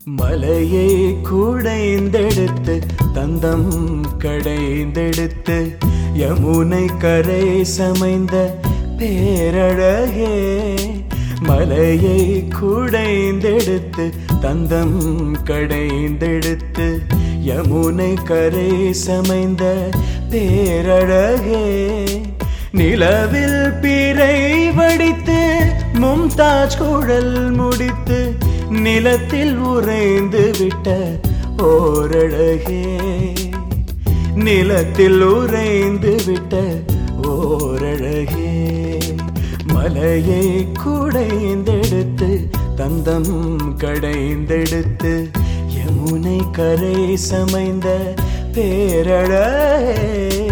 மலையை கூடைந்தெடுத்து தந்தம் கடைந்தெடுத்து யமுனை கரை சமைந்த பேரழகே மலையை கூடைந்தெடுத்து தந்தம் கடைந்தெடுத்து யமுனை கரை சமைந்த பேரழகே நிலவில் பிறை வடித்து மும்தாஜ் குழல் முடித்து நிலத்தில் உறைந்து விட்ட ஓரழகே நிலத்தில் உறைந்து விட்ட ஓரழகே மலையை குடைந்தெடுத்து தந்தம் கடைந்தெடுத்து யமுனை கரை சமைந்த பேரழகே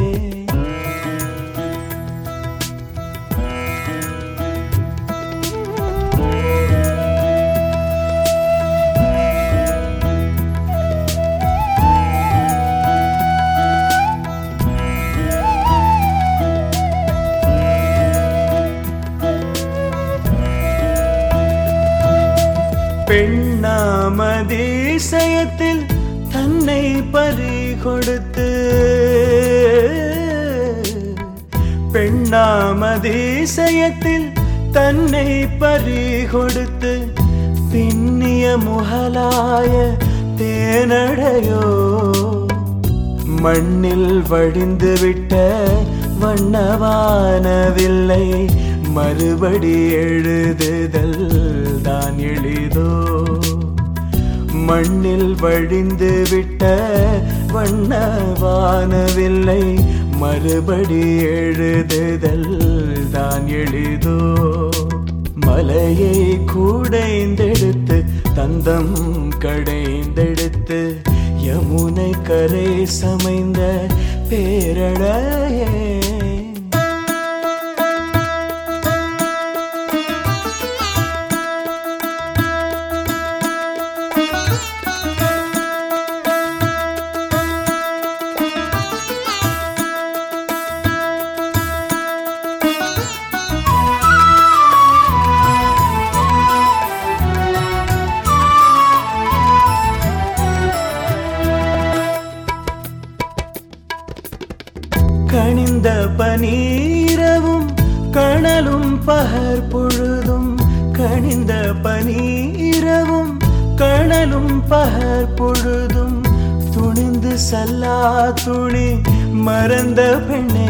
பெண்ணாமதேசயத்தில் தன்னை பறி கொடுத்து பெண்ணாமதேசயத்தில் தன்னை பறி கொடுத்து பின்னிய முகலாய தேனடையோ மண்ணில் வடிந்து விட்ட வண்ணவானவில்லை மறுபடி எழுதுதல் தான் எளிதோ மண்ணில் வழிந்து விட்ட வண்ணவானவில்லை மறுபடி எழுதுதல் தான் எளிதோ மலையை கூடைந்தெடுத்து தந்தம் கடைந்தெடுத்து யமுனை கரை சமைந்த பேரழையே கணிந்த பனீரவும் கணலும் பகர் பொழுதும் கணிந்த பனீரவும் கணலும் பகர் பொழுதும் துணிந்து சல்லா துணி மறந்த பெண்ணே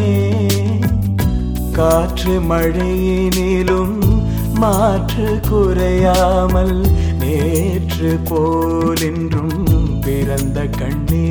காற்று மழையினிலும் மாற்று குறையாமல் நேற்று போலின்றும் பிறந்த கண்ணே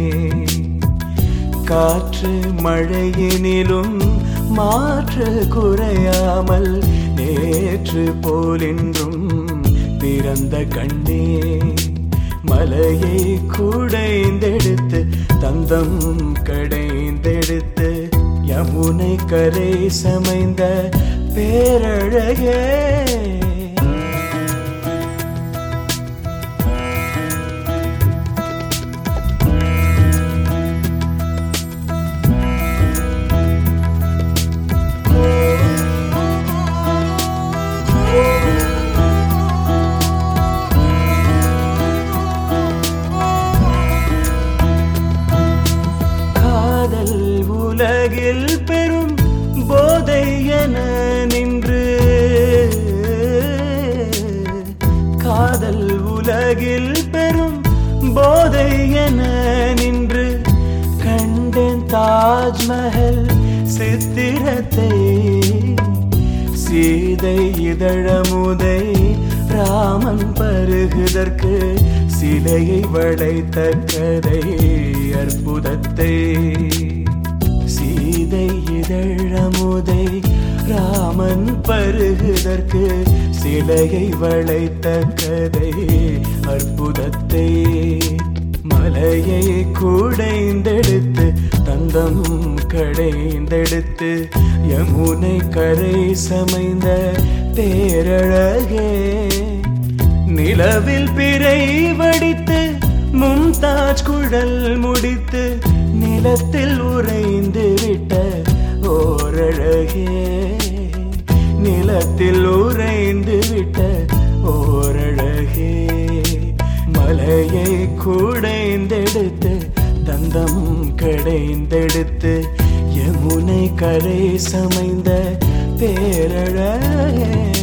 காற்று மழையினிலும் மாற்று குறையாமல் நேற்று போலின்றும் பிறந்த கண்ணே மலையை கூடைந்தெடுத்து தந்தம் கடைந்தெடுத்து யமுனை கரை சமைந்த பேரழகே காதல் உலகில் பெரும் போதை என நின்று காதல் உலகில் பெரும் போதை என நின்று கண்டேன் தாஜ்மஹல் சித்திரத்தை சீதை இதழமுதை ராமன் பருகுதற்கு சிலையை வளைத்த கதை அற்புதத்தை சீதை இதழமுதை ராமன் பருகுதற்கு சிலையை வளைத்த கதை அற்புதத்தை மலையை கூடைந்தெடுத்து தந்தம் கடைந்தெடுத்து யமுனை கரை சமைந்த பேரழகே நிலவில் பிறை வடித்து மும்தாஜ் குழல் முடித்து நிலத்தில் உறைந்து விட்ட ஓரழகே நிலத்தில் உறைந்து விட்ட ஓரழகே மலை மலையை குடைந்தெடுத்து தந்தம் கடைந்தெடுத்து யமுனை கரை சமைந்த பேரழகே